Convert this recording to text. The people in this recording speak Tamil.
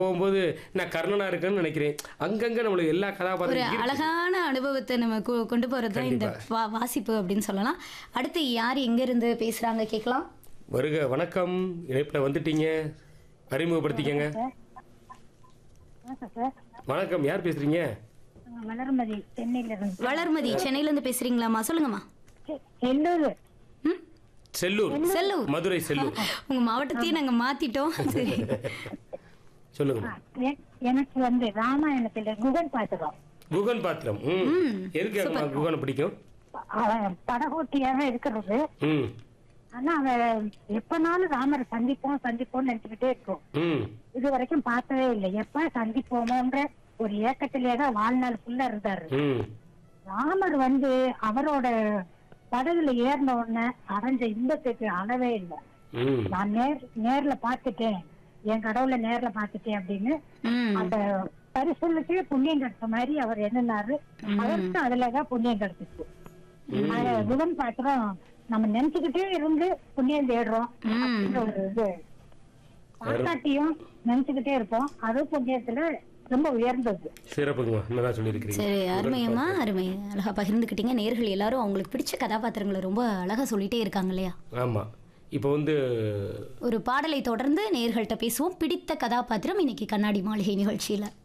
போகும்போது நான் கர்ணனா இருக்கேன்னு நினைக்கிறேன் அங்கங்க நம்மளுக்கு எல்லா ஒரு கதாபாத்திரம் இருக்கு. அழகான அனுபவத்தை நம்ம கொ- கொண்டு போறது தான் இந்த வா- வாசிப்பு அப்படின்னு சொல்லலாம் அடுத்து யார் எங்க இருந்து பேசுறாங்க கேட்கலாம் வருக வணக்கம் இணைப்பில் வந்துட்டீங்க அறிமுகப்படுத்திக்கங்க வணக்கம் சார் வணக்கம் யார் பேசுறீங்க நாங்க வளர்மதி சென்னையில இருந்து வளர்மதி சென்னையில இருந்து பேசுறீங்களாம்மா சொல்லுங்கம்மா செ- செல்லூர் ம்? செல்லூர் செல்லூர் மதுரை செல்லூர் உங்க மாவட்டத்தையே நாங்க மாத்திட்டோம் சரி சொல்லுங்க ஆ, எ- எனக்கு வந்து ராமாயணத்துல குகன் பாத்துக்கோம் குகன் பாத்திரம் ம் எதுக்கு அம்மா குகனை பிடிக்கும் அவன் படகோட்டியாக இருக்கிறது ம் ஆனா அவன் எப்பனாலும் ராமரை சந்திப்போம் சந்திப்போம்னு நினைச்சுக்கிட்டே இருக்கும் ம் இது வரைக்கும் பார்த்ததே இல்லை எப்ப சந்திப்போமோன்ற ஒரு ஏக்கத்திலே தான் வாழ்நாள் ஃபுல்லா இருந்தாரு ம் ராமர் வந்து அவரோட படகுல ஏறின உடனே அடைஞ்ச இன்பத்துக்கு அளவே இல்லை ம் நான் நேர் நேர்ல பாத்துட்டேன் என் கடவுளை நேர்ல பாத்துட்டேன் அப்படின்னு ம் அந்த பரிசலுக்கு புண்ணியம் கிடைச்ச மாதிரி அவர் என்னன்னாரு அவருக்கு அதுலதான் புண்ணியம் கிடைச்சிச்சு அது புதன் பாத்திரம் நம்ம நினைச்சுக்கிட்டே இருந்து புண்ணியம் தேடுறோம் அப்படின்ற ஒரு இது பாராட்டியும் நினைச்சுக்கிட்டே இருப்போம் அது புண்ணியத்துல ரொம்ப உயர்ந்தது சிறப்புங்கம்மா நல்லா சொல்லியிருக்கிறீங்க சரி அருமையம்மா அருமை அழகா பகிர்ந்துக்கிட்டீங்க நேர்கள் எல்லாரும் அவங்களுக்கு பிடிச்ச கதாபாத்திரங்களை ரொம்ப அழகா சொல்லிட்டே இருக்காங்க இல்லையா ஆமா இப்போ வந்து ஒரு பாடலை தொடர்ந்து நேர்கள்ட்ட பேசுவோம் பிடித்த கதாபாத்திரம் இன்னைக்கு கண்ணாடி மாளிகை நிகழ்ச்சியில